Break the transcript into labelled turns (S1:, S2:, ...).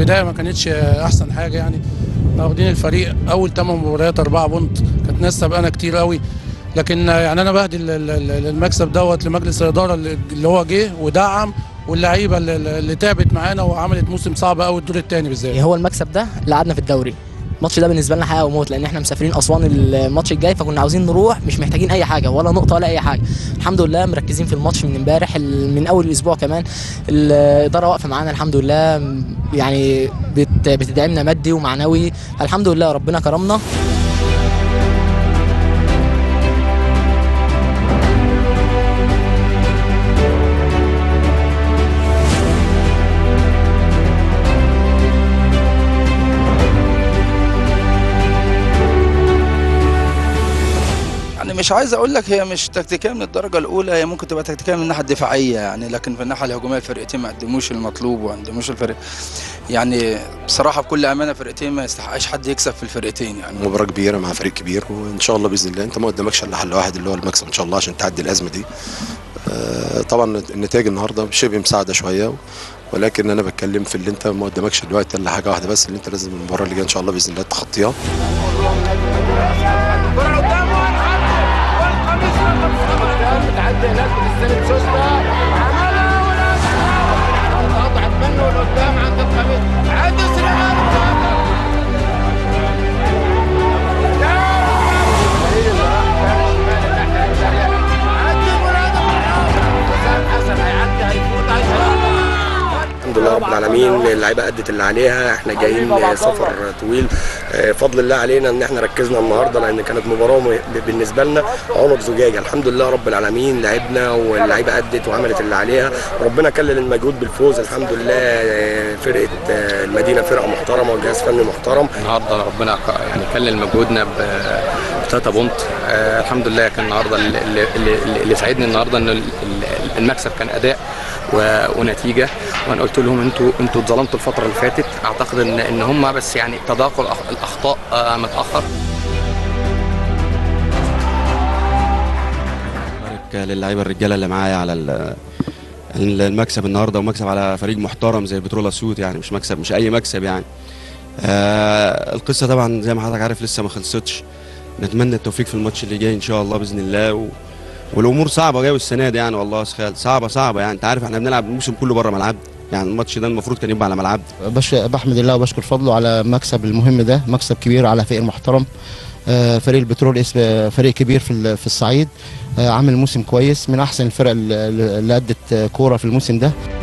S1: البدايه ما كانتش احسن حاجه يعني واخدين الفريق اول 8 مباريات 4 بونت كانت ناس سبقانا كتير قوي لكن يعني انا بهدي ال- ال- ال- المكسب دوت لمجلس الاداره اللي اللي هو جه ودعم واللعيبه اللي, اللي تعبت معانا وعملت موسم صعب قوي الدور الثاني بالذات
S2: هو المكسب ده اللي قعدنا في الدوري الماتش ده بالنسبه لنا حياه وموت لان احنا مسافرين اسوان الماتش الجاي فكنا عاوزين نروح مش محتاجين اي حاجه ولا نقطه ولا اي حاجه الحمد لله مركزين في الماتش من امبارح ال- من اول الاسبوع كمان الاداره واقفه معانا الحمد لله م- يعني بت- بتدعمنا مادي ومعنوي الحمد لله ربنا كرمنا
S3: يعني مش عايز اقول لك هي مش تكتيكيه من الدرجه الاولى هي ممكن تبقى تكتيكيه من الناحيه الدفاعيه يعني لكن في الناحيه الهجوميه الفرقتين ما قدموش المطلوب وما قدموش الفرق يعني بصراحه بكل امانه فرقتين ما يستحقش حد يكسب في الفرقتين يعني
S4: مباراة كبيرة مع فريق كبير وإن شاء الله بإذن الله أنت ما قدامكش إلا حل واحد اللي هو المكسب إن شاء الله عشان تعدي الأزمة دي. آه، طبعا النتائج النهاردة شبه مساعدة شوية ولكن أنا بتكلم في اللي أنت ما قدامكش دلوقتي إلا حاجة واحدة بس اللي أنت لازم المباراة اللي جاية إن شاء الله بإذن الله تخطيها.
S5: الحمد لله رب العالمين اللعيبه ادت اللي عليها احنا جايين سفر طويل آه، فضل الله علينا ان احنا ركزنا النهارده لان كانت مباراه م- بالنسبه لنا عنق زجاجه الحمد لله رب العالمين لعبنا واللعيبه ادت وعملت اللي عليها ربنا كلل المجهود بالفوز الحمد لله آه، فرقه آه، المدينه فرقه محترمه وجهاز فني محترم
S6: النهارده ربنا ك- يعني كلل مجهودنا ب 3 بونت آه الحمد لله كان النهارده اللي, اللي, اللي ساعدني النهارده ان ال- ال- المكسب كان اداء و- ونتيجه وانا قلت لهم انتوا انتوا اتظلمتوا الفتره اللي فاتت اعتقد ان ان هم بس يعني تداخل أخ- الاخطاء آه متاخر
S7: بارك للعيبه الرجاله اللي معايا على ال- المكسب النهارده ومكسب على فريق محترم زي بترول اسيوط يعني مش مكسب مش اي مكسب يعني آه القصه طبعا زي ما حضرتك عارف لسه ما خلصتش نتمنى التوفيق في الماتش اللي جاي ان شاء الله باذن الله و... والامور صعبه جايه السنه دي يعني والله يا خال صعبه صعبه يعني انت عارف احنا بنلعب الموسم كله بره ملعب يعني الماتش ده المفروض كان يبقى على ملعب
S8: بش... بحمد الله وبشكر فضله على مكسب المهم ده مكسب كبير على فريق محترم آه، فريق البترول اسم فريق كبير في ال- في الصعيد آه، عامل موسم كويس من احسن الفرق اللي اللي ادت آه، كوره في الموسم ده